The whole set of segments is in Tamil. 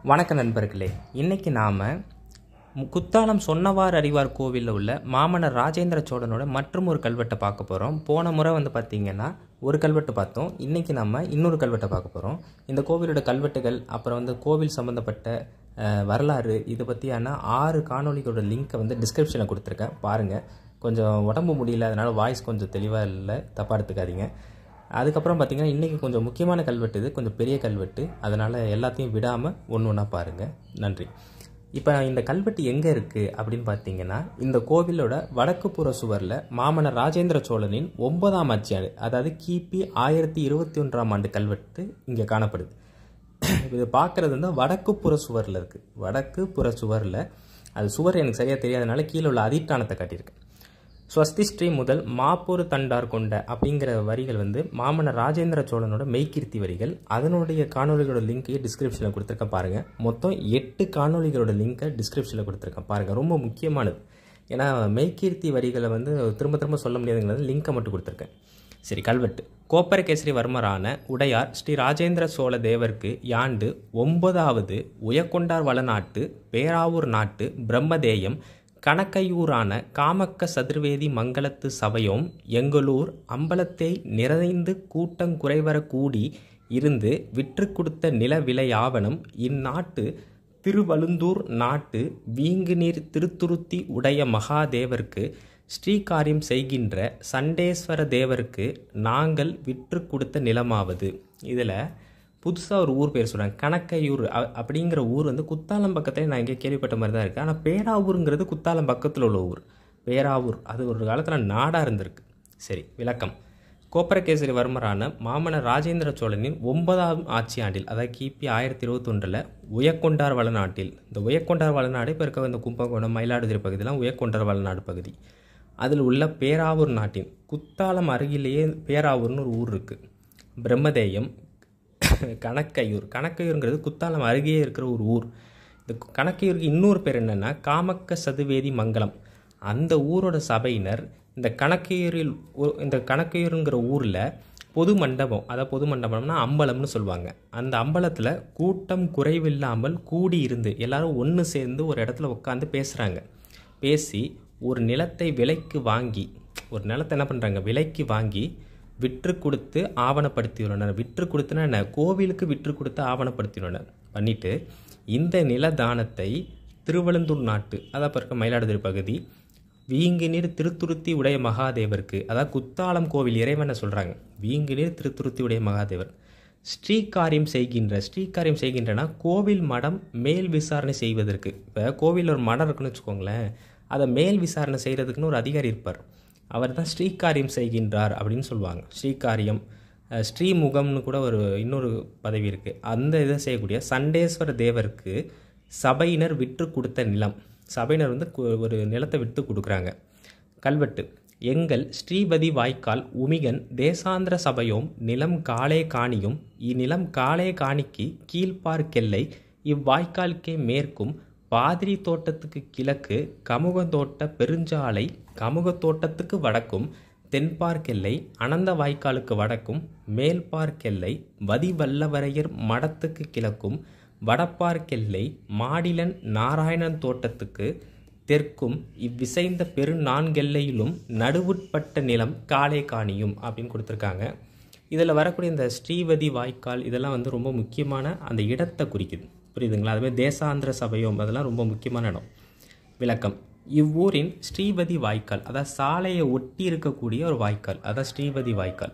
வணக்க நண்பர்களே இன்னைக்கு நாம் குத்தாலம் சொன்னவார் அறிவார் கோவிலில் உள்ள மாமன்னர் ராஜேந்திர சோழனோட மற்றும் ஒரு கல்வெட்டை பார்க்க போகிறோம் போன முறை வந்து பார்த்திங்கன்னா ஒரு கல்வெட்டு பார்த்தோம் இன்றைக்கி நம்ம இன்னொரு கல்வெட்டை பார்க்க போகிறோம் இந்த கோவிலோட கல்வெட்டுகள் அப்புறம் வந்து கோவில் சம்மந்தப்பட்ட அஹ், வரலாறு இதை பற்றியான ஆறு காணொளிகளோட லிங்க்கை வந்து டிஸ்கிரிப்ஷனில் கொடுத்துருக்கேன் பாருங்கள் கொஞ்சம் உடம்பு முடியல அதனால் வாய்ஸ் கொஞ்சம் தெளிவாக இல்லை தப்பாக எடுத்துக்காதீங்க அதுக்கப்புறம் பார்த்தீங்கன்னா இன்றைக்கி கொஞ்சம் முக்கியமான கல்வெட்டு இது கொஞ்சம் பெரிய கல்வெட்டு அதனால் எல்லாத்தையும் விடாமல் ஒன்று ஒன்றா பாருங்கள் நன்றி இப்போ இந்த கல்வெட்டு எங்கே இருக்குது அப்படின்னு பார்த்தீங்கன்னா இந்த கோவிலோட வடக்கு புற சுவரில் மாமன்னர் ராஜேந்திர சோழனின் ஒன்பதாம் ஆட்சியாண்டு அதாவது கிபி ஆயிரத்தி இருபத்தி ஒன்றாம் ஆண்டு கல்வெட்டு இங்கே காணப்படுது இது பார்க்குறது வந்து வடக்கு புற சுவரில் இருக்குது வடக்கு புற சுவரில் அது சுவர் எனக்கு சரியாக தெரியாதனால கீழே உள்ள அதிட்டானத்தை காட்டியிருக்கேன் ஸ்வஸ்தி ஸ்ரீ முதல் மாப்பொரு தண்டார் கொண்ட அப்படிங்கிற வரிகள் வந்து மாமன்னர் ராஜேந்திர சோழனோட மெய்கீர்த்தி வரிகள் அதனுடைய காணொலிகளோட லிங்க்கையும் டிஸ்கிரிப்ஷனில் கொடுத்துருக்கேன் பாருங்கள் மொத்தம் எட்டு காணொலிகளோட லிங்க்கை டிஸ்கிரிப்ஷனில் கொடுத்துருக்கேன் பாருங்கள் ரொம்ப முக்கியமானது ஏன்னா மெய்கீர்த்தி வரிகளை வந்து திரும்ப திரும்ப சொல்ல முடியாதுங்கிறது லிங்க்கை மட்டும் கொடுத்துருக்கேன் சரி கல்வெட்டு கோப்பரகேசரி வர்மரான உடையார் ஸ்ரீ ராஜேந்திர சோழ தேவருக்கு யாண்டு ஒன்பதாவது உயக்கொண்டார் வளநாட்டு பேராவூர் நாட்டு பிரம்மதேயம் கணக்கையூரான காமக்க சதுர்வேதி மங்களத்து சபையோம் எங்களூர் அம்பலத்தை நிறைந்து கூட்டங்குறைவர கூடி இருந்து விற்று கொடுத்த நில விலை ஆவணம் இந்நாட்டு திருவழுந்தூர் நாட்டு வீங்குநீர் திருத்துருத்தி உடைய மகாதேவருக்கு ஸ்ரீகாரியம் செய்கின்ற சண்டேஸ்வர தேவருக்கு நாங்கள் விற்று கொடுத்த நிலமாவது இதில் புதுசாக ஒரு ஊர் பேர் சொல்கிறாங்க கணக்கையூர் அ- அப்படிங்கிற ஊர் வந்து குத்தாலம் பக்கத்தில் நான் எங்கேயோ கேள்விப்பட்ட மாதிரி தான் இருக்குது ஆனால் பேராவூருங்கிறது குத்தாலம் பக்கத்தில் உள்ள ஊர் பேராவூர் அது ஒரு காலத்தில் நாடாக இருந்திருக்கு சரி விளக்கம் கோப்பரகேசரி வர்மரான மாமன்னர் ராஜேந்திர சோழனின் ஒன்பதாம் ஆட்சி ஆண்டில் அதாவது கிபி ஆயிரத்தி இருபத்தொன்றில் உயக்கொண்டார் வளநாட்டில் இந்த உயக்கொண்டார் வளநாடு இப்போ இருக்க இந்த கும்பகோணம் மயிலாடுதுறை பகுதியெல்லாம் உயக்கொண்டார் வளநாடு பகுதி அதில் உள்ள பேராவூர் நாட்டின் குத்தாலம் அருகிலேயே பேராவூர்னு ஒரு ஊர் இருக்குது பிரம்மதேயம் கணக்கையூர் கணக்கையூருங்கிறது குத்தாலம் அருகே இருக்கிற ஒரு ஊர் இந்த கணக்கையூருக்கு இன்னொரு பேர் என்னென்னா காமக்க சதுவேதி மங்கலம் அந்த ஊரோட சபையினர் இந்த கணக்கையூரில் ஒ- இந்த கணக்கையூருங்கிற ஊரில் பொது மண்டபம் அதாவது பொது மண்டபம்னா அம்பலம்னு சொல்லுவாங்க அந்த அம்பலத்தில் கூட்டம் குறைவில்லாமல் கூடி இருந்து எல்லாரும் ஒன்று சேர்ந்து ஒரு இடத்துல உட்காந்து பேசுகிறாங்க பேசி ஒரு நிலத்தை விலைக்கு வாங்கி ஒரு நிலத்தை என்ன பண்ணுறாங்க விலைக்கு வாங்கி விற்று கொடுத்து ஆவணப்படுத்தியுள்ளனர் விற்று கொடுத்துனா என்ன கோவிலுக்கு விற்று கொடுத்து ஆவணப்படுத்தியுள்ளனர் பண்ணிட்டு இந்த நிலதானத்தை திருவழுந்தூர் நாட்டு அதாவது இருக்க மயிலாடுதுறை பகுதி வீங்குநீர் திருத்துருத்தி உடைய மகாதேவருக்கு அதாவது குத்தாலம் கோவில் இறைவனை சொல்கிறாங்க வீங்குநீர் திருத்துருத்தி உடைய மகாதேவர் ஸ்ரீகாரியம் செய்கின்ற ஸ்ரீகாரியம் செய்கின்றனா கோவில் மடம் மேல் விசாரணை செய்வதற்கு இப்போ கோவிலில் ஒரு மடம் இருக்குன்னு வச்சுக்கோங்களேன் அதை மேல் விசாரணை செய்கிறதுக்குன்னு ஒரு அதிகாரி இருப்பார் அவர் தான் ஸ்ரீகாரியம் செய்கின்றார் அப்படின்னு சொல்லுவாங்க ஸ்ரீகாரியம் அஹ், ஸ்ரீமுகம்னு கூட ஒரு இன்னொரு பதவி இருக்குது அந்த இதை செய்யக்கூடிய சண்டேஸ்வர தேவருக்கு சபையினர் விற்று கொடுத்த நிலம் சபையினர் வந்து கு- ஒரு நிலத்தை விற்று கொடுக்குறாங்க கல்வெட்டு எங்கள் ஸ்ரீபதி வாய்க்கால் உமிகன் தேசாந்திர சபையோம் நிலம் காலே காணியும் இந்நிலம் காலே காணிக்கு கீழ்ப்பார்க்கெல்லை இவ்வாய்க்காலுக்கே மேற்கும் பாதிரி தோட்டத்துக்கு கிழக்கு கமுகத்தோட்ட பெருஞ்சாலை கமுகத்தோட்டத்துக்கு வடக்கும் தென்பார்க்கெல்லை அனந்த வாய்க்காலுக்கு வடக்கும் மேல்பார்க்கெல்லை வதிவல்லவரையர் மடத்துக்கு கிழக்கும் வடப்பார்க்கெல்லை மாடிலன் நாராயணன் தோட்டத்துக்கு தெற்கும் இவ்விசைந்த பெரு நான்கெல்லையிலும் நடுவுட்பட்ட நிலம் காலே காணியும் அப்படின்னு கொடுத்துருக்காங்க இதில் வரக்கூடிய இந்த ஸ்ரீவதி வாய்க்கால் இதெல்லாம் வந்து ரொம்ப முக்கியமான அந்த இடத்தை குறிக்குது புரியுதுங்களா அதுவே தேசாந்திர சபையோம் அதெல்லாம் ரொம்ப முக்கியமான இடம் விளக்கம் இவ்வூரின் ஸ்ரீவதி வாய்க்கால் அதாவது சாலையை ஒட்டி இருக்கக்கூடிய ஒரு வாய்க்கால் அதான் ஸ்ரீவதி வாய்க்கால்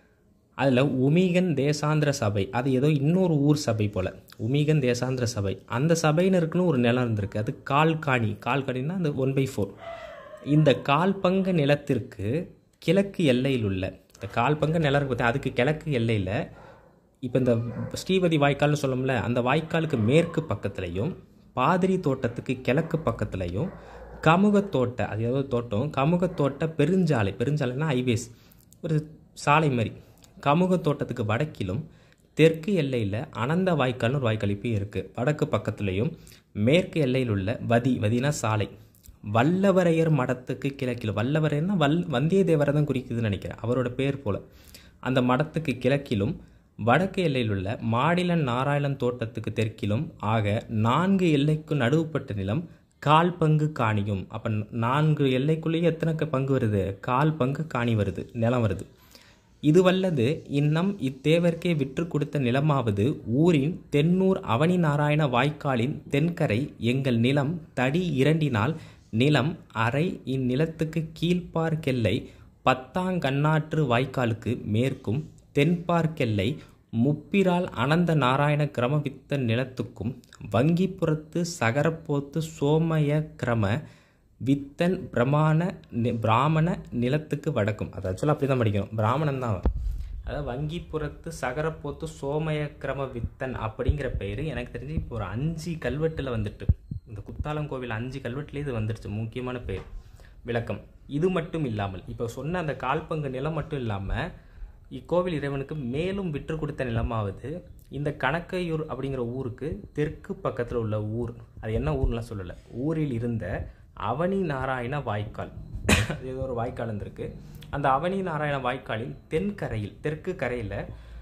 அதில் உமிகன் தேசாந்திர சபை அது ஏதோ இன்னொரு ஊர் சபை போல் உமிகன் தேசாந்திர சபை அந்த சபையினருக்குன்னு ஒரு நிலம் இருந்திருக்கு அது கால்காணி கால்காணின்னா அந்த ஒன் பை ஃபோர் இந்த கால் பங்கு நிலத்திற்கு கிழக்கு எல்லையில் உள்ள இந்த கால் பங்கு நிலம் இருக்கு பார்த்தா அதுக்கு கிழக்கு எல்லையில் இப்போ இந்த ஸ்ரீவதி வாய்க்கால்னு சொல்லோம்ல அந்த வாய்க்காலுக்கு மேற்கு பக்கத்துலையும் பாதிரி தோட்டத்துக்கு கிழக்கு பக்கத்துலையும் கமுகத்தோட்ட அது ஏதோ தோட்டம் கமுகத்தோட்ட பெருஞ்சாலை பெருஞ்சாலைன்னா ஹைவேஸ் ஒரு சாலை மாதிரி கமுக தோட்டத்துக்கு வடக்கிலும் தெற்கு எல்லையில் அனந்த வாய்க்கால்னு ஒரு வாய்க்கால் இப்பயும் இருக்குது வடக்கு பக்கத்துலேயும் மேற்கு எல்லையில் உள்ள வதி வதினா சாலை வல்லவரையர் மடத்துக்கு கிழக்கில் வல்லவரையர்னா வல் வந்தியத்தேவரை தான் குறிக்குதுன்னு நினைக்கிறேன் அவரோட பேர் போல அந்த மடத்துக்கு கிழக்கிலும் வடக்கு எல்லையில் உள்ள மாடிலன் நாராயணன் தோட்டத்துக்கு தெற்கிலும் ஆக நான்கு எல்லைக்கு நடுவுப்பட்ட நிலம் கால் பங்கு காணியும் அப்போ நான்கு எல்லைக்குள்ளேயே எத்தனை க- பங்கு வருது கால் பங்கு காணி வருது நிலம் வருது இதுவல்லது இன்னம் இத்தேவர்க்கே விற்று கொடுத்த நிலமாவது ஊரின் தென்னூர் அவனி நாராயண வாய்க்காலின் தென்கரை எங்கள் நிலம் தடி இரண்டினால் நிலம் அறை இந்நிலத்துக்கு கீழ்ப்பார்க்கெல்லை பத்தாங்கண்ணாற்று வாய்க்காலுக்கு மேற்கும் தென்பார்க்கெல்லை முப்பிரால் அனந்த நாராயண கிரமவித்த நிலத்துக்கும் வங்கிப்புறத்து சகரப்போத்து சோமய கிரம வித்தன் பிரமாண நி- பிராமண நிலத்துக்கு வடக்கும் அது ஆக்சுவலாக அப்படி தான் படிக்கணும் பிராமணன் தான் அவன் அதாவது வங்கிப்புறத்து சகரப்போத்து சோமய கிரம வித்தன் அப்படிங்கிற பெயர் எனக்கு தெரிஞ்சு இப்போ ஒரு அஞ்சு கல்வெட்டில் வந்துட்டு இந்த குத்தாலம் கோவில் அஞ்சு கல்வெட்டுலேயே இது வந்துடுச்சு முக்கியமான பெயர் விளக்கம் இது மட்டும் இல்லாமல் இப்போ சொன்ன அந்த கால்பங்கு நிலம் மட்டும் இல்லாமல் இக்கோவில் இறைவனுக்கு மேலும் விற்று கொடுத்த நிலமாவது இந்த கணக்கையூர் அப்படிங்கிற ஊருக்கு தெற்கு பக்கத்தில் உள்ள ஊர் அது என்ன ஊர்லாம் சொல்லலை ஊரில் இருந்த அவனி நாராயண வாய்க்கால் அது ஏதோ ஒரு வாய்க்கால் இருந்திருக்கு அந்த அவனி நாராயண வாய்க்காலின் தென்கரையில் தெற்கு கரையில்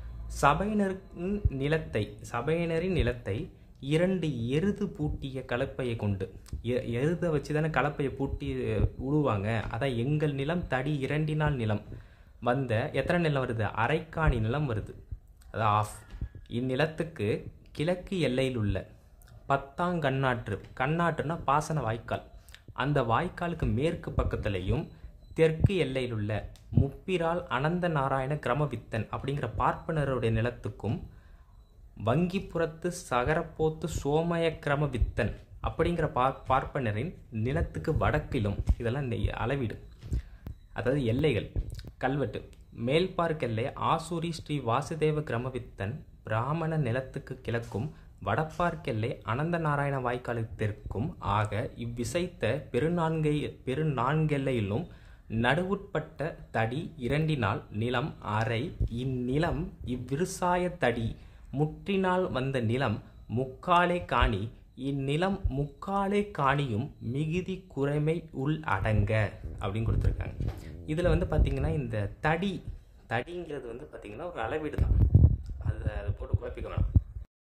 சபையினரின் நிலத்தை சபையினரின் நிலத்தை இரண்டு எருது பூட்டிய கலப்பையை கொண்டு எ- எருதை வச்சு தானே கலப்பையை பூட்டி உழுவாங்க அதான் எங்கள் நிலம் தடி இரண்டினால் நிலம் வந்த எத்தனை நிலம் வருது அரைக்காணி நிலம் வருது அது ஆஃப் இந்நிலத்துக்கு கிழக்கு எல்லையில் உள்ள பத்தாங்கண்ணாற்று கண்ணாற்றுனா பாசன வாய்க்கால் அந்த வாய்க்காலுக்கு மேற்கு பக்கத்துலேயும் தெற்கு எல்லையில் உள்ள முப்பிரால் அனந்த நாராயண கிரமவித்தன் அப்படிங்கிற பார்ப்பனருடைய நிலத்துக்கும் வங்கிப்புறத்து சகரப்போத்து சோமய கிரம வித்தன் அப்படிங்கிற பார் பார்ப்பனரின் நிலத்துக்கு வடக்கிலும் இதெல்லாம் இந்த அளவீடு அதாவது எல்லைகள் கல்வெட்டு மேல்பார்க்கெல்லை ஆசூரி ஸ்ரீ வாசுதேவ கிரமவித்தன் பிராமண நிலத்துக்கு கிழக்கும் வடப்பார்க்கெல்லை அனந்த நாராயண வாய்க்காலுக்கு தெற்கும் ஆக இவ்விசைத்த பெருநான்கை பெருநான்கெல்லையிலும் நடுவுட்பட்ட தடி இரண்டினால் நிலம் அறை இந்நிலம் இவ்விருசாய தடி முற்றினால் வந்த நிலம் முக்காலே காணி இந்நிலம் முக்காலே காணியும் மிகுதி குறைமை உள் அடங்க அப்படின்னு கொடுத்துருக்காங்க இதில் வந்து பார்த்திங்கன்னா இந்த தடி தடிங்கிறது வந்து பார்த்திங்கன்னா ஒரு அளவீடு தான் அதை அதை போட்டு குழப்பிக்க வேணாம்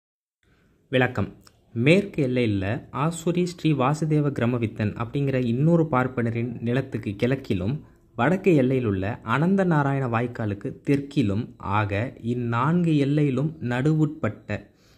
விளக்கம் மேற்கு எல்லையில் ஆசுரி ஸ்ரீ வாசுதேவ கிரமவித்தன் அப்படிங்கிற இன்னொரு பார்ப்பனரின் நிலத்துக்கு கிழக்கிலும் வடக்கு எல்லையில் உள்ள அனந்த நாராயண வாய்க்காலுக்கு தெற்கிலும் ஆக இந்நான்கு எல்லையிலும் நடுவுட்பட்ட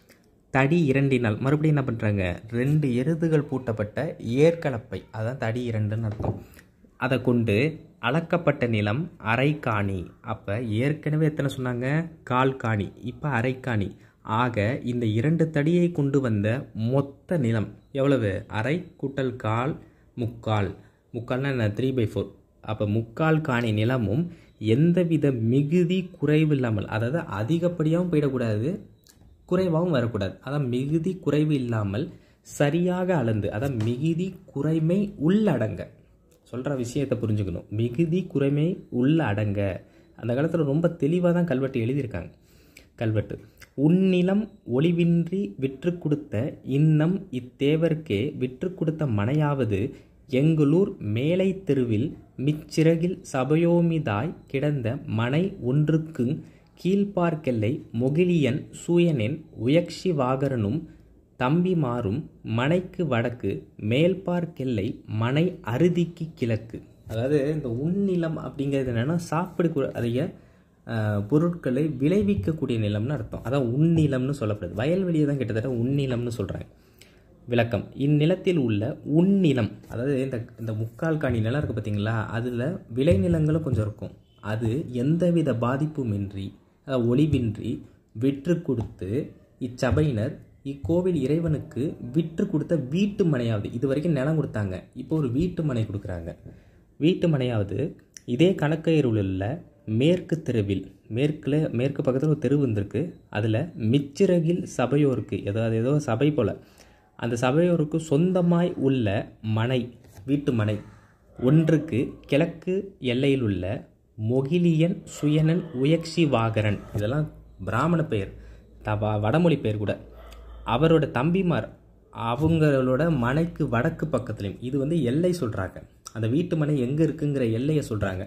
தடி இரண்டினால் மறுபடியும் என்ன பண்ணுறாங்க ரெண்டு எருதுகள் பூட்டப்பட்ட ஏற்கலப்பை அதான் தடி இரண்டுன்னு அர்த்தம் அதை கொண்டு அளக்கப்பட்ட நிலம் அரைக்காணி அப்போ ஏற்கனவே எத்தனை சொன்னாங்க கால் காணி இப்போ அரைக்காணி ஆக இந்த இரண்டு தடியை கொண்டு வந்த மொத்த நிலம் எவ்வளவு அரை கூட்டல் கால் முக்கால் முக்கால்னா என்ன த்ரீ பை ஃபோர் அப்போ முக்கால் காணி நிலமும் எந்தவித மிகுதி குறைவு இல்லாமல் அதாவது அதிகப்படியாகவும் போயிடக்கூடாது குறைவாகவும் வரக்கூடாது அதான் மிகுதி குறைவு இல்லாமல் சரியாக அளந்து அதான் மிகுதி குறைமை உள்ளடங்க சொல்கிற விஷயத்தை புரிஞ்சுக்கணும் மிகுதி குறைமை உள்ளடங்க அந்த காலத்தில் ரொம்ப தெளிவாக தான் கல்வெட்டு எழுதியிருக்காங்க கல்வெட்டு உன்னிலம் ஒளிவின்றி விற்று கொடுத்த இன்னம் இத்தேவர்க்கே விற்று கொடுத்த மனையாவது எங்களூர் மேலை தெருவில் மிச்சிறகில் சபயோமிதாய் கிடந்த மனை ஒன்றுக்கு கீழ்ப்பார்க்கெல்லை மொகிலியன் சூயனென் உயக்ஷி வாகரனும் தம்பிமாரும் மனைக்கு வடக்கு மேல்பார்க்கெல்லை மனை அறுதிக்கு கிழக்கு அதாவது இந்த உன்னிலம் அப்படிங்கிறது என்னென்னா சாப்பிட அதைய அஹ், பொருட்களை விளைவிக்கக்கூடிய நிலம்னு அர்த்தம் அதான் உன்னிலம்னு சொல்லப்படுது வயல்வெளியை தான் கிட்டத்தட்ட உன்னிலம்னு சொல்கிறாங்க விளக்கம் இந்நிலத்தில் உள்ள உன்னிலம் அதாவது இந்த இந்த முக்கால் காணி நிலம் இருக்குது பார்த்தீங்களா அதில் விளைநிலங்களும் கொஞ்சம் இருக்கும் அது எந்தவித பாதிப்புமின்றி அதாவது ஒளிவின்றி விற்று கொடுத்து இச்சபையினர் இக்கோவில் இறைவனுக்கு விற்று கொடுத்த வீட்டு மனையாவது இது வரைக்கும் நிலம் கொடுத்தாங்க இப்போ ஒரு வீட்டு மனை கொடுக்குறாங்க வீட்டு மனையாவது இதே கணக்கையருள் உள்ள மேற்கு தெருவில் மேற்கில் மேற்கு பக்கத்தில் ஒரு தெரு வந்திருக்கு அதில் மிச்சிறகில் சபையோருக்கு ஏதாவது ஏதோ சபை போல் அந்த சபையோருக்கு சொந்தமாய் உள்ள மனை வீட்டு மனை ஒன்றுக்கு கிழக்கு எல்லையில் உள்ள மொகிலியன் சுயனன் உயக்ஷி வாகரன் இதெல்லாம் பிராமண பெயர் தவா வடமொழி பெயர் கூட அவரோட தம்பிமார் அவங்களோட மனைக்கு வடக்கு பக்கத்துலையும் இது வந்து எல்லை சொல்கிறாங்க அந்த வீட்டு மனை எங்கே இருக்குங்கிற எல்லையை சொல்கிறாங்க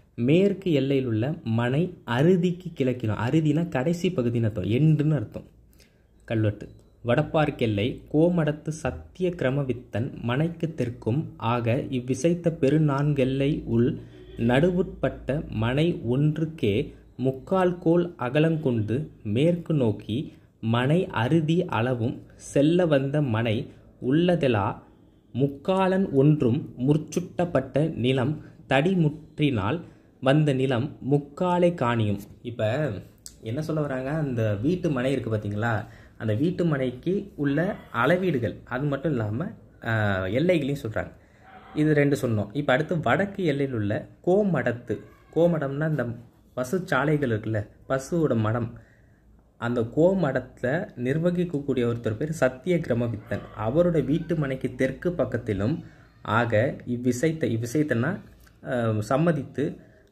மேற்கு எல்லையில் உள்ள மனை அறுதிக்கு கிழக்கிலும் அறுதினா கடைசி பகுதின்னு அர்த்தம் எண்டுன்னு அர்த்தம் கல்வெட்டு வடப்பார்க்கெல்லை கோமடத்து சத்திய கிரமவித்தன் மனைக்கு தெற்கும் ஆக இவ்விசைத்த பெருநான்கெல்லை உள் நடுவுட்பட்ட மனை ஒன்றுக்கே முக்கால் கோல் அகலங்கொண்டு மேற்கு நோக்கி மனை அறுதி அளவும் செல்ல வந்த மனை உள்ளதெலா முக்காலன் ஒன்றும் முற்சுட்டப்பட்ட நிலம் தடிமுற்றினால் வந்த நிலம் முக்காலை காணியும் இப்போ என்ன சொல்ல வராங்க அந்த வீட்டு மனை இருக்குது பார்த்தீங்களா அந்த வீட்டு மனைக்கு உள்ள அளவீடுகள் அது மட்டும் இல்லாமல் எல்லைகளையும் சொல்கிறாங்க இது ரெண்டு சொன்னோம் இப்போ அடுத்து வடக்கு எல்லையில் உள்ள கோமடத்து கோமடம்னா இந்த பசு சாலைகள் இருக்குல்ல பசுவோட மடம் அந்த கோமடத்தில் நிர்வகிக்கக்கூடிய ஒருத்தர் பேர் சத்திய கிரமவித்தன் அவரோட வீட்டு மனைக்கு தெற்கு பக்கத்திலும் ஆக இவ்விசைத்த இவ்விசைத்தனா அஹ், சம்மதித்து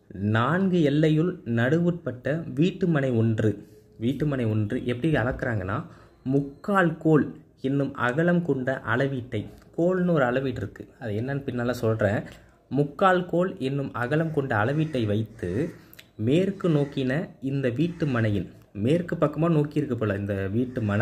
நான்கு எல்லையுள் நடுவுட்பட்ட வீட்டுமனை ஒன்று வீட்டுமனை ஒன்று எப்படி அளக்குறாங்கன்னா முக்கால் கோல் என்னும் அகலம் கொண்ட அளவீட்டை கோல்னு ஒரு அளவீடு இருக்குது அது என்னன்னு பின்னால் சொல்கிறேன் முக்கால் கோல் என்னும் அகலம் கொண்ட அளவீட்டை வைத்து மேற்கு நோக்கின இந்த வீட்டு மனையின் மேற்கு பக்கமாக நோக்கி இருக்கு போல இந்த வீட்டு மனை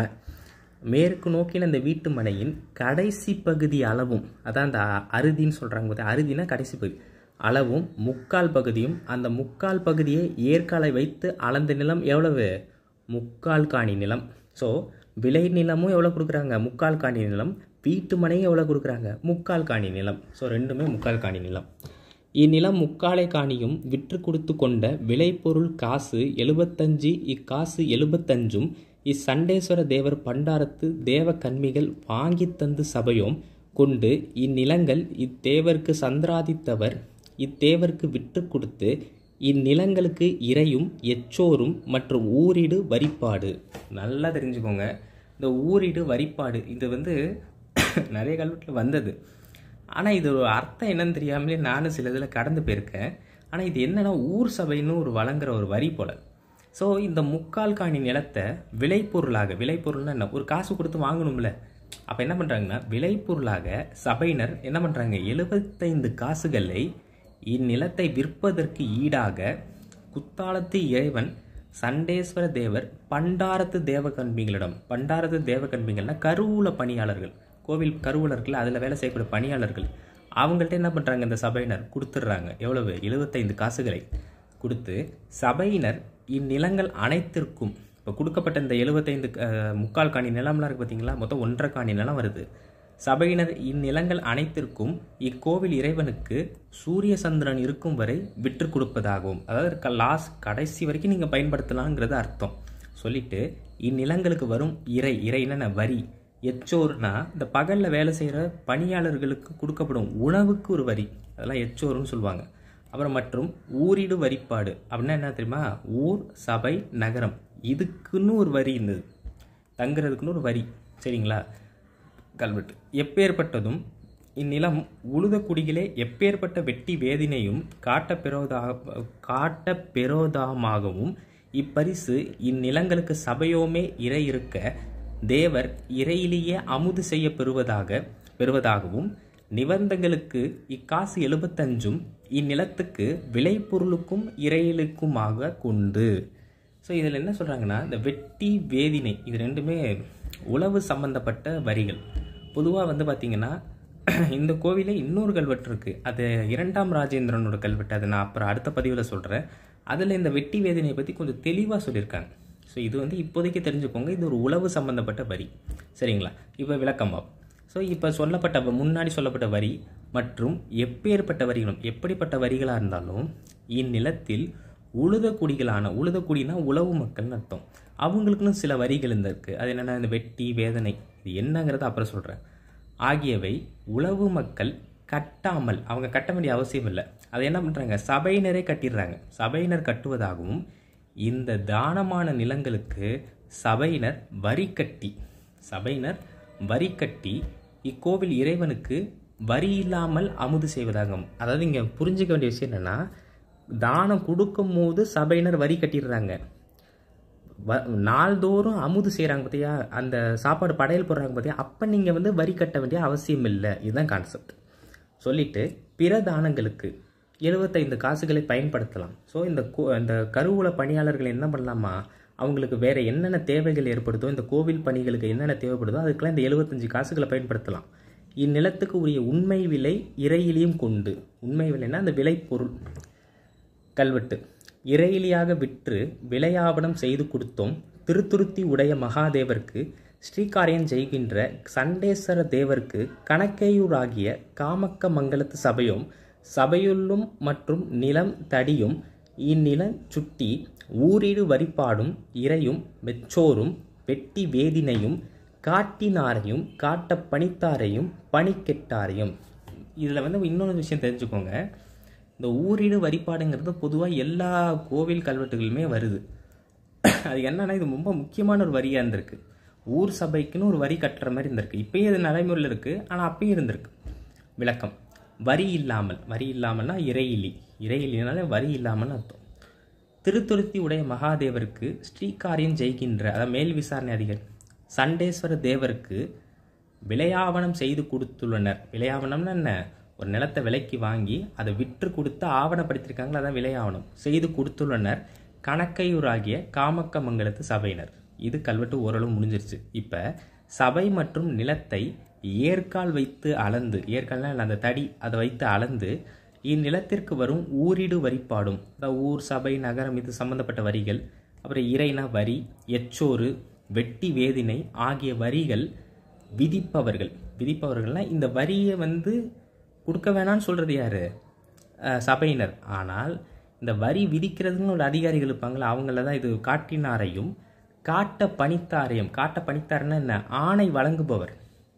மேற்கு நோக்கின இந்த வீட்டு மனையின் கடைசி பகுதி அளவும் அதான் அந்த அ- அறுதின்னு சொல்கிறாங்க பார்த்தா அறுதினா கடைசி பகுதி அளவும் முக்கால் பகுதியும் அந்த முக்கால் பகுதியை ஏற்காலை வைத்து அளந்த நிலம் எவ்வளவு முக்கால் காணி நிலம் ஸோ விளை நிலமும் எவ்வளோ கொடுக்குறாங்க முக்கால் காணி நிலம் வீட்டு மனையும் எவ்வளோ கொடுக்குறாங்க முக்கால் காணி நிலம் ஸோ ரெண்டுமே முக்கால் காணி நிலம் இந்நிலம் முக்காலை காணியும் விற்று கொடுத்து கொண்ட விளைபொருள் காசு எழுபத்தஞ்சு இக்காசு எழுபத்தஞ்சும் இச்சண்டேஸ்வர தேவர் பண்டாரத்து தேவ கன்மிகள் வாங்கித் தந்து சபையோம் கொண்டு இந்நிலங்கள் இத்தேவர்க்கு சந்திராதித்தவர் இத்தேவர்க்கு விற்று கொடுத்து இந்நிலங்களுக்கு இறையும் எச்சோரும் மற்றும் ஊரிடு வரிப்பாடு நல்லா தெரிஞ்சுக்கோங்க இந்த ஊரிடு வரிப்பாடு இது வந்து நிறைய கல்வெட்டில் வந்தது ஆனால் இது ஒரு அர்த்தம் என்னன்னு தெரியாமலே நானும் சில இதில் கடந்து போயிருக்கேன் ஆனால் இது என்னன்னா ஊர் சபைன்னு ஒரு வழங்குற ஒரு வரி போல ஸோ இந்த முக்கால் காணி நிலத்தை விளைபொருளாக விளைபொருள்னா என்ன ஒரு காசு கொடுத்து வாங்கணும்ல அப்போ என்ன பண்ணுறாங்கன்னா விளைபொருளாக சபையினர் என்ன பண்ணுறாங்க எழுபத்தைந்து காசுகளை இந்நிலத்தை விற்பதற்கு ஈடாக குத்தாலத்து இறைவன் சண்டேஸ்வர தேவர் பண்டாரத்து தேவகன்மிகளிடம் பண்டாரத்து தேவகன்மிகள்னா கருவூல பணியாளர்கள் கோவில் கருவூலர்கள் அதில் வேலை செய்யக்கூடிய பணியாளர்கள் அவங்கள்ட்ட என்ன பண்ணுறாங்க இந்த சபையினர் கொடுத்துட்றாங்க எவ்வளவு எழுபத்தைந்து காசுகளை கொடுத்து சபையினர் இந்நிலங்கள் அனைத்திற்கும் இப்போ கொடுக்கப்பட்ட இந்த எழுபத்தைந்து முக்கால் காணி நிலம்லாம் இருக்குது பார்த்தீங்களா மொத்தம் ஒன்றரை காணி நிலம் வருது சபையினர் இந்நிலங்கள் அனைத்திற்கும் இக்கோவில் இறைவனுக்கு சூரிய சந்திரன் இருக்கும் வரை விற்று கொடுப்பதாகவும் அதாவது லாஸ்ட் கடைசி வரைக்கும் நீங்கள் பயன்படுத்தலாங்கிறது அர்த்தம் சொல்லிட்டு இந்நிலங்களுக்கு வரும் இறை இறைன்னா வரி எச்சோர்னா இந்த பகலில் வேலை செய்கிற பணியாளர்களுக்கு கொடுக்கப்படும் உணவுக்கு ஒரு வரி அதெல்லாம் எச்சோறுன்னு சொல்லுவாங்க அப்புறம் மற்றும் ஊரிடு வரிப்பாடு அப்படின்னா என்ன தெரியுமா ஊர் சபை நகரம் இதுக்குன்னு ஒரு வரி இருந்தது தங்குறதுக்குன்னு ஒரு வரி சரிங்களா கல்வெட்டு எப்பேற்பட்டதும் இந்நிலம் உழுத குடிகளே எப்பேற்பட்ட வெட்டி வேதினையும் காட்ட பெரோதா காட்ட பெரோதாமாகவும் இப்பரிசு இந்நிலங்களுக்கு சபையோமே இறை இருக்க தேவர் இறையிலேயே அமுது செய்ய பெறுவதாக பெறுவதாகவும் நிபந்தங்களுக்கு இக்காசு எழுபத்தஞ்சும் இந்நிலத்துக்கு விளைபொருளுக்கும் இறையிலுக்குமாக கொண்டு ஸோ இதில் என்ன சொல்கிறாங்கன்னா இந்த வெட்டி வேதினை இது ரெண்டுமே உழவு சம்பந்தப்பட்ட வரிகள் பொதுவாக வந்து பார்த்திங்கன்னா இந்த கோவிலே இன்னொரு கல்வெட்டு இருக்குது அது இரண்டாம் ராஜேந்திரனோட கல்வெட்டு அதை நான் அப்புறம் அடுத்த பதிவில் சொல்கிறேன் அதில் இந்த வெட்டி வேதினையை பற்றி கொஞ்சம் தெளிவாக சொல்லியிருக்காங்க ஸோ இது வந்து இப்போதைக்கு தெரிஞ்சுக்கோங்க இது ஒரு உழவு சம்பந்தப்பட்ட வரி சரிங்களா இப்போ விளக்கம் பார்ப்போம் ஸோ இப்போ சொல்லப்பட்ட வ- முன்னாடி சொல்லப்பட்ட வரி மற்றும் எப்பேற்பட்ட வரிகளும் எப்படிப்பட்ட வரிகளாக இருந்தாலும் இந்நிலத்தில் உழுத குடிகளான உழுத குடினா உழவு மக்கள்னு அர்த்தம் அவங்களுக்குன்னு சில வரிகள் இந்த இருக்குது அது என்னென்னா இந்த வெட்டி வேதனை இது என்னங்கிறத அப்புறம் சொல்கிறேன் ஆகியவை உழவு மக்கள் கட்டாமல் அவங்க கட்ட வேண்டிய அவசியம் இல்லை அதை என்ன பண்ணுறாங்க சபையினரே கட்டிடுறாங்க சபையினர் கட்டுவதாகவும் இந்த தானமான நிலங்களுக்கு சபையினர் வரி கட்டி சபையினர் வரி கட்டி இக்கோவில் இறைவனுக்கு வரி இல்லாமல் அமுது செய்வதாகும் அதாவது இங்கே புரிஞ்சுக்க வேண்டிய விஷயம் என்னென்னா தானம் கொடுக்கும் போது சபையினர் வரி கட்டிடுறாங்க வ நாள்தோறும் அமுது செய்கிறாங்க பார்த்தியா அந்த சாப்பாடு படையல் போடுறாங்க பார்த்தியா அப்போ நீங்கள் வந்து வரி கட்ட வேண்டிய அவசியம் இல்லை இதுதான் கான்செப்ட் சொல்லிட்டு பிற தானங்களுக்கு எழுபத்தைந்து காசுகளை பயன்படுத்தலாம் ஸோ இந்த கோ இந்த கருவூல பணியாளர்கள் என்ன பண்ணலாமா அவங்களுக்கு வேற என்னென்ன தேவைகள் ஏற்படுதோ இந்த கோவில் பணிகளுக்கு என்னென்ன தேவைப்படுதோ அதுக்கெல்லாம் இந்த எழுபத்தஞ்சு காசுகளை பயன்படுத்தலாம் இந்நிலத்துக்கு உரிய உண்மை விலை இறையிலையும் கொண்டு உண்மை விலைன்னா அந்த விளைபொருள் கல்வெட்டு இறையிலியாக விற்று விளையாபனம் செய்து கொடுத்தோம் திருத்துருத்தி உடைய மகாதேவருக்கு ஸ்ரீகாரியம் செய்கின்ற சண்டேஸ்வர தேவருக்கு கணக்கேயூராகிய காமக்க மங்கலத்து சபையும் சபையுள்ளும் மற்றும் நிலம் தடியும் இந்நிலம் சுட்டி ஊரீடு வரிப்பாடும் இறையும் மெச்சோரும் வெட்டி வேதினையும் காட்டினாரையும் காட்ட பணித்தாரையும் பணிக்கெட்டாரையும் இதில் வந்து இன்னொரு விஷயம் தெரிஞ்சுக்கோங்க இந்த ஊரீடு வரிப்பாடுங்கிறது பொதுவாக எல்லா கோவில் கல்வெட்டுகளுமே வருது அது என்னன்னா இது ரொம்ப முக்கியமான ஒரு வரியாக இருந்திருக்கு ஊர் சபைக்குன்னு ஒரு வரி கட்டுற மாதிரி இருந்திருக்கு இப்பயும் இது நடைமுறையில் இருக்குது ஆனால் அப்பயும் இருந்திருக்கு விளக்கம் வரி இல்லாமல் வரி இல்லாமல்னா இறையிலி இறையிலினால வரி இல்லாமல் அர்த்தம் திருத்துருத்தி உடைய மகாதேவருக்கு ஸ்ரீகாரியம் ஜெயிக்கின்ற அதாவது மேல் விசாரணை அதிகாரி சண்டேஸ்வர தேவருக்கு விளையாவணம் செய்து கொடுத்துள்ளனர் விளையாவணம்னா என்ன ஒரு நிலத்தை விலைக்கு வாங்கி அதை விற்று கொடுத்து ஆவணப்படுத்தியிருக்காங்களா அதான் விளையாவணம் செய்து கொடுத்துள்ளனர் கணக்கையூராகிய காமக்கமங்கலத்து சபையினர் இது கல்வெட்டு ஓரளவு முடிஞ்சிருச்சு இப்போ சபை மற்றும் நிலத்தை ஏற்கால் வைத்து அளந்து ஏற்கால்னா என்ன, அந்த தடி அதை வைத்து அளந்து இந்நிலத்திற்கு வரும் ஊரிடு வரிப்பாடும் அதாவது ஊர் சபை நகரம் இது சம்பந்தப்பட்ட வரிகள் அப்புறம் இறைனா வரி எச்சோறு வெட்டி வேதினை ஆகிய வரிகள் விதிப்பவர்கள் விதிப்பவர்கள்னா இந்த வரியை வந்து கொடுக்க வேணாம்னு சொல்கிறது யாரு அஹ், சபையினர் ஆனால் இந்த வரி விதிக்கிறதுன்னு ஒரு அதிகாரிகள் இருப்பாங்களா அவங்கள தான் இது காட்டினாரையும் காட்ட பணித்தாரையும் காட்ட பணித்தாருன்னா என்ன ஆணை வழங்குபவர்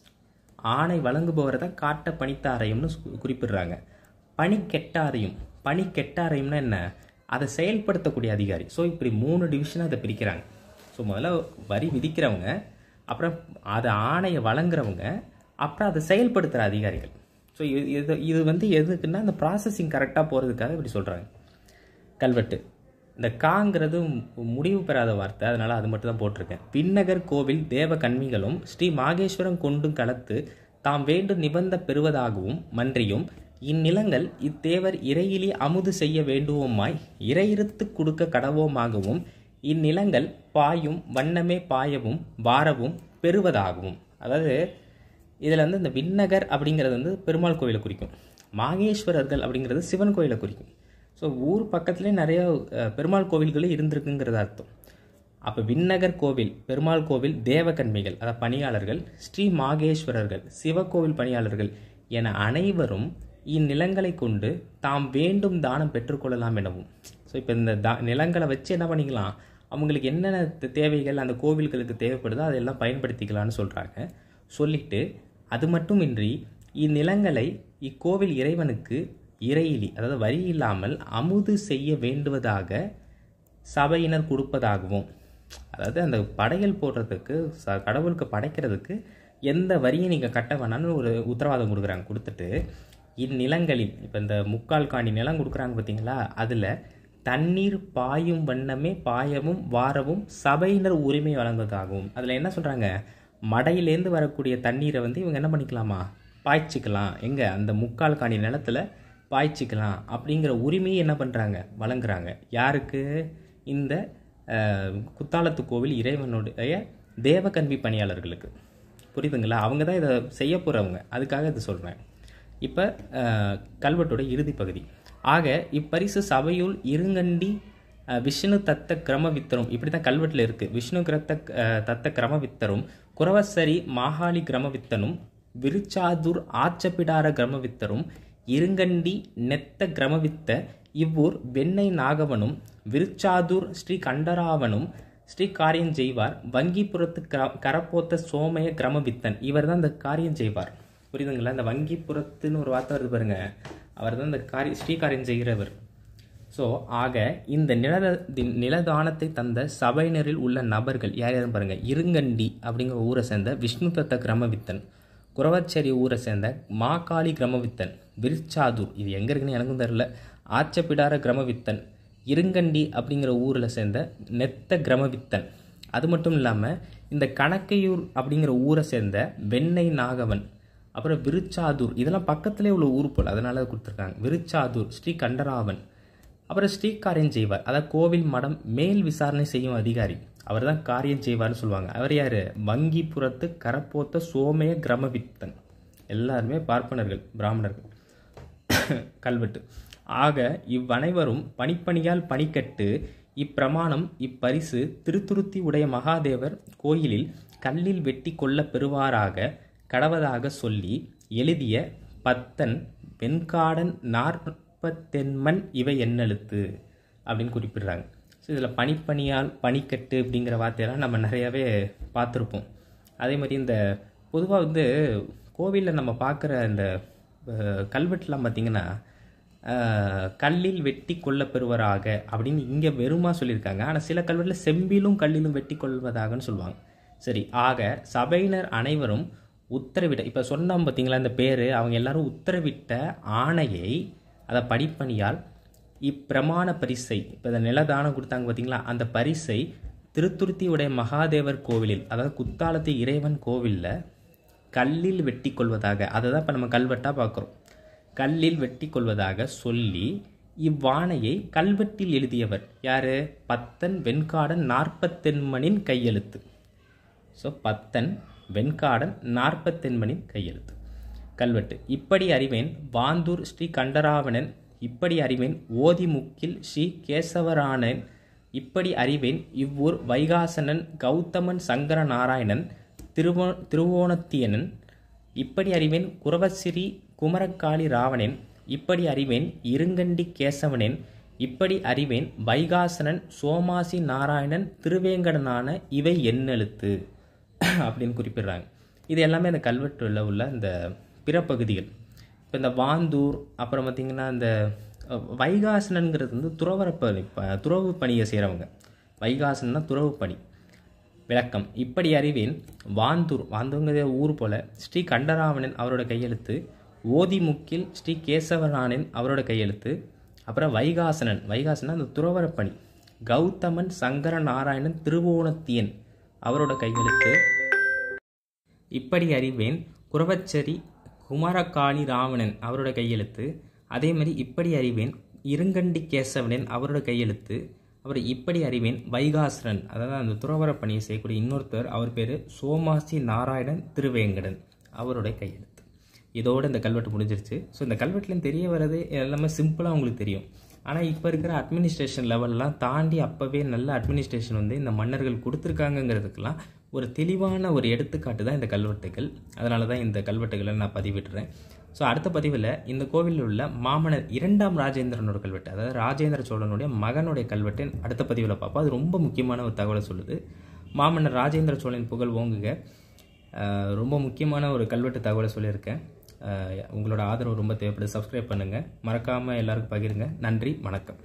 ஆணை வழங்குபவரை தான் காட்ட பணித்தாரையும்னு சு- குறிப்பிடுறாங்க பணி கெட்டாரையும் பணி கெட்டாரையும்னா என்ன அதை செயல்படுத்தக்கூடிய அதிகாரி ஸோ இப்படி மூணு டிவிஷனாக அதை பிரிக்கிறாங்க ஸோ முதல்ல வரி விதிக்கிறவங்க அப்புறம் அதை ஆணையை வழங்குறவங்க அப்புறம் அதை செயல்படுத்துகிற அதிகாரிகள் ஸோ இது இது இது வந்து எதுக்குன்னா அந்த ப்ராசஸிங் கரெக்டாக போகிறதுக்காக இப்படி சொல்கிறாங்க கல்வெட்டு இந்த காங்கிறது மு- முடிவு பெறாத வார்த்தை அதனால அது மட்டும் தான் போட்டிருக்கேன் பின்னகர் கோவில் தேவ கன்மிகளும் ஸ்ரீ மாகேஸ்வரம் கொண்டும் கலத்து தாம் வேண்டும் நிபந்த பெறுவதாகவும் மன்றியும் இந்நிலங்கள் இத்தேவர் இறையிலி அமுது செய்ய வேண்டுவோமாய் இறையிறுத்து கொடுக்க கடவோமாகவும் இந்நிலங்கள் பாயும் வண்ணமே பாயவும் வாரவும் பெறுவதாகவும் அதாவது இதில் வந்து இந்த விண்ணகர் அப்படிங்கிறது வந்து பெருமாள் கோயிலை குறிக்கும் மாகேஸ்வரர்கள் அப்படிங்கிறது சிவன் கோயிலை குறிக்கும் ஸோ ஊர் பக்கத்துலேயே நிறைய அஹ், பெருமாள் கோவில்களே இருந்திருக்குங்கிறது அர்த்தம் அப்போ விண்ணகர் கோவில் பெருமாள் கோவில் தேவகன்மிகள் அதாவது பணியாளர்கள் ஸ்ரீ மாகேஸ்வரர்கள் சிவகோவில் பணியாளர்கள் என அனைவரும் இந்நிலங்களை கொண்டு தாம் வேண்டும் தானம் பெற்றுக்கொள்ளலாம் எனவும் ஸோ இப்போ இந்த தா நிலங்களை வச்சு என்ன பண்ணிக்கலாம் அவங்களுக்கு என்னென்ன தே- தேவைகள் அந்த கோவில்களுக்கு தேவைப்படுதோ அதெல்லாம் பயன்படுத்திக்கலாம்னு சொல்கிறாங்க சொல்லிட்டு அது மட்டுமின்றி இந்நிலங்களை இக்கோவில் இறைவனுக்கு இறையிலி அதாவது வரி இல்லாமல் அமுது செய்ய வேண்டுவதாக சபையினர் கொடுப்பதாகவும் அதாவது அந்த படையல் போடுறதுக்கு ச கடவுளுக்கு படைக்கிறதுக்கு எந்த வரியும் நீங்கள் கட்ட வேணாம்னு ஒரு உத்தரவாதம் கொடுக்குறாங்க கொடுத்துட்டு இந்நிலங்களில் இப்போ இந்த முக்கால் காணி நிலம் கொடுக்குறாங்க பார்த்தீங்களா அதில் தண்ணீர் பாயும் வண்ணமே பாயவும் வாரவும் சபையினர் உரிமை வழங்குவதாகவும் அதில் என்ன சொல்கிறாங்க மடையிலேருந்து வரக்கூடிய தண்ணீரை வந்து இவங்க என்ன பண்ணிக்கலாமா பாய்ச்சிக்கலாம் எங்கே அந்த முக்கால் காணி நிலத்துல பாய்ச்சிக்கலாம் அப்படிங்கிற உரிமையை என்ன பண்ணுறாங்க வழங்குறாங்க யாருக்கு இந்த அஹ், குத்தாலத்து கோவில் இறைவனுடைய தேவகன்வி பணியாளர்களுக்கு புரியுதுங்களா அவங்க தான் இதை செய்ய போகிறவங்க அதுக்காக இது சொல்கிறேன் இப்போ கல்வெட்டோட இறுதி பகுதி ஆக இப்பரிசு சபையுள் இருங்கண்டி அஹ், விஷ்ணு தத்த கிரம வித்தரும் இப்படி தான் கல்வெட்டில் இருக்குது விஷ்ணு கிரத்த அஹ், தத்த கிரம வித்தரும் குரவசரி மாகாளி கிரம வித்தனும் விருச்சாதுர் ஆச்சப்பிடார கிரமவித்தரும் இருங்கண்டி நெத்த கிரமவித்த இவ்வூர் வெண்ணெய் நாகவனும் விருச்சாதூர் ஸ்ரீ கண்டராவனும் ஸ்ரீ காரியம் செய்வார் வங்கிப்புறத்து கர கரப்போத்த சோமய கிரமவித்தன் இவர் தான் இந்த காரியம் செய்வார் புரியுதுங்களா இந்த வங்கிப்புறத்துன்னு ஒரு வார்த்தை வருது பாருங்க அவர் தான் இந்த காரி ஸ்ரீகாரியம் செய்கிறவர் ஸோ ஆக இந்த நிலத தி- நிலதானத்தை தந்த சபையினரில் உள்ள நபர்கள் யார் யாரும் பாருங்க இருங்கண்டி அப்படிங்கிற ஊரை சேர்ந்த விஷ்ணு தத்த கிரமவித்தன் குரவச்சேரி ஊரை சேர்ந்த மாகாளி கிரமவித்தன் விருச்சாதூர் இது எங்கே இருக்குன்னு எனக்கும் தெரியல ஆச்சப்பிடார கிரமவித்தன் இருங்கண்டி அப்படிங்கிற ஊரில் சேர்ந்த நெத்த கிரமவித்தன் அது மட்டும் இல்லாமல் இந்த கணக்கையூர் அப்படிங்கிற ஊரை சேர்ந்த வெண்ணெய் நாகவன் அப்புறம் விருச்சாதூர் இதெல்லாம் பக்கத்திலே உள்ள ஊர் போல் அதனால கொடுத்துருக்காங்க விருச்சாதூர் ஸ்ரீ கண்டராவன் அப்புறம் ஸ்ரீ காரியம் செய்வார் அதாவது கோவில் மடம் மேல் விசாரணை செய்யும் அதிகாரி அவர் தான் காரியம் செய்வார்னு சொல்லுவாங்க அவர் யார் வங்கிப்புறத்து கரப்போத்த சோமய கிரமவித்தன் எல்லாருமே பார்ப்பனர்கள் பிராமணர்கள் கல்வெட்டு ஆக இவ்வனைவரும் பணிப்பணியால் பணிக்கட்டு இப்பிரமாணம் இப்பரிசு திருத்துருத்தி உடைய மகாதேவர் கோயிலில் கல்லில் வெட்டி கொள்ள பெறுவாராக கடவதாக சொல்லி எழுதிய பத்தன் வெண்காடன் நாற்பத்தென்மன் இவை எண்ணெழுத்து அப்படின்னு குறிப்பிடுறாங்க ஸோ இதில் பனிப்பணியால் பனிக்கட்டு அப்படிங்கிற வார்த்தையெல்லாம் நம்ம நிறையாவே பார்த்துருப்போம் அதே மாதிரி இந்த பொதுவாக வந்து கோவிலில் நம்ம பார்க்குற இந்த அஹ், கல்வெட்டுலாம் பார்த்திங்கன்னா அஹ், கல்லில் வெட்டி கொள்ள பெறுவராக அப்படின்னு இங்கே வெறுமா சொல்லியிருக்காங்க ஆனால் சில கல்வெட்டில் செம்பிலும் கல்லிலும் வெட்டி கொள்வதாகன்னு சொல்லுவாங்க சரி ஆக சபையினர் அனைவரும் உத்தரவிட்ட இப்போ சொன்னோம் பார்த்தீங்களா இந்த பேர் அவங்க எல்லாரும் உத்தரவிட்ட ஆணையை அதை படிப்பணியால் இப்பிரமாண பரிசை இப்போ இந்த நிலதானம் கொடுத்தாங்க பார்த்தீங்களா அந்த பரிசை திருத்துருத்தியுடைய மகாதேவர் கோவிலில் அதாவது குத்தாலத்து இறைவன் கோவிலில் கல்லில் வெட்டி கொள்வதாக அதை தான் இப்போ நம்ம கல்வெட்டாக பார்க்குறோம் கல்லில் வெட்டி கொள்வதாக சொல்லி இவ்வாணையை கல்வெட்டில் எழுதியவர் யார் பத்தன் வெண்காடன் நாற்பத்தெண்மனின் கையெழுத்து ஸோ பத்தன் வெண்காடன் நாற்பத்தெண்மனின் கையெழுத்து கல்வெட்டு இப்படி அறிவேன் வாந்தூர் ஸ்ரீ கண்டராவணன் இப்படி அறிவேன் ஓதிமுக்கில் ஸ்ரீ கேசவராணன் இப்படி அறிவேன் இவ்வூர் வைகாசனன் கௌதமன் சங்கர நாராயணன் திருவோ திருவோணத்தியனன் இப்படி அறிவேன் குரவசிறி குமரக்காளி ராவணன் இப்படி அறிவேன் இருங்கண்டி கேசவனன் இப்படி அறிவேன் வைகாசனன் சோமாசி நாராயணன் திருவேங்கடனான இவை எண்ணெழுத்து அப்படின்னு குறிப்பிடுறாங்க இது எல்லாமே அந்த கல்வெட்டுல உள்ள இந்த பிற பகுதிகள் இப்போ இந்த வாந்தூர் அப்புறம் பார்த்திங்கன்னா இந்த அஹ், வைகாசனங்கிறது வந்து துறவர பணி ப- துறவு பணியை செய்கிறவங்க வைகாசன்னா துறவு பணி விளக்கம் இப்படி அறிவேன் வாந்தூர் வாந்தூர்ங்கிற ஊர் போல ஸ்ரீ கண்டராமனின் அவரோட கையெழுத்து ஓதிமுக்கில் ஸ்ரீ கேசவராணன் அவரோட கையெழுத்து அப்புறம் வைகாசனன் வைகாசனா அந்த துறவர பணி கௌதமன் சங்கர நாராயணன் திருவோணத்தியன் அவரோட கையெழுத்து இப்படி அறிவேன் குரவச்சேரி குமாரகாளி ராவணன் அவரோட கையெழுத்து அதே மாதிரி இப்படி அறிவேன் இருங்கண்டி கேசவனன் அவரோட கையெழுத்து அப்புறம் இப்படி அறிவேன் வைகாசுரன் அதாவது அந்த துறவர பணியை செய்யக்கூடிய இன்னொருத்தர் அவர் பேர் சோமாசி நாராயணன் திருவேங்கடன் அவருடைய கையெழுத்து இதோட இந்த கல்வெட்டு முடிஞ்சிருச்சு ஸோ இந்த கல்வெட்டுலேயும் தெரிய வர்றது எல்லாமே சிம்பிளாக உங்களுக்கு தெரியும் ஆனால் இப்போ இருக்கிற அட்மினிஸ்ட்ரேஷன் லெவல்லாம் தாண்டி அப்போவே நல்ல அட்மினிஸ்ட்ரேஷன் வந்து இந்த மன்னர்கள் கொடுத்துருக்காங்கங்கிறதுக்கெல்லாம் ஒரு தெளிவான ஒரு எடுத்துக்காட்டு தான் இந்த கல்வெட்டுகள் அதனால தான் இந்த கல்வெட்டுகளை நான் பதிவிட்டுறேன் ஸோ அடுத்த பதிவில் இந்த கோவிலில் உள்ள மாமன்னர் இரண்டாம் ராஜேந்திரனோட கல்வெட்டு அதாவது ராஜேந்திர சோழனுடைய மகனுடைய கல்வெட்டு அடுத்த பதிவில் பார்ப்போம் அது ரொம்ப முக்கியமான ஒரு தகவலை சொல்லுது மாமன்னர் ராஜேந்திர சோழன் புகழ் ஓங்குக அஹ் ரொம்ப முக்கியமான ஒரு கல்வெட்டு தகவலை சொல்லியிருக்கேன் அஹ் உங்களோட ஆதரவு ரொம்ப தேவைப்படுது சப்ஸ்கிரைப் பண்ணுங்கள் மறக்காமல் எல்லாருக்கும் பகிருங்க நன்றி வணக்கம்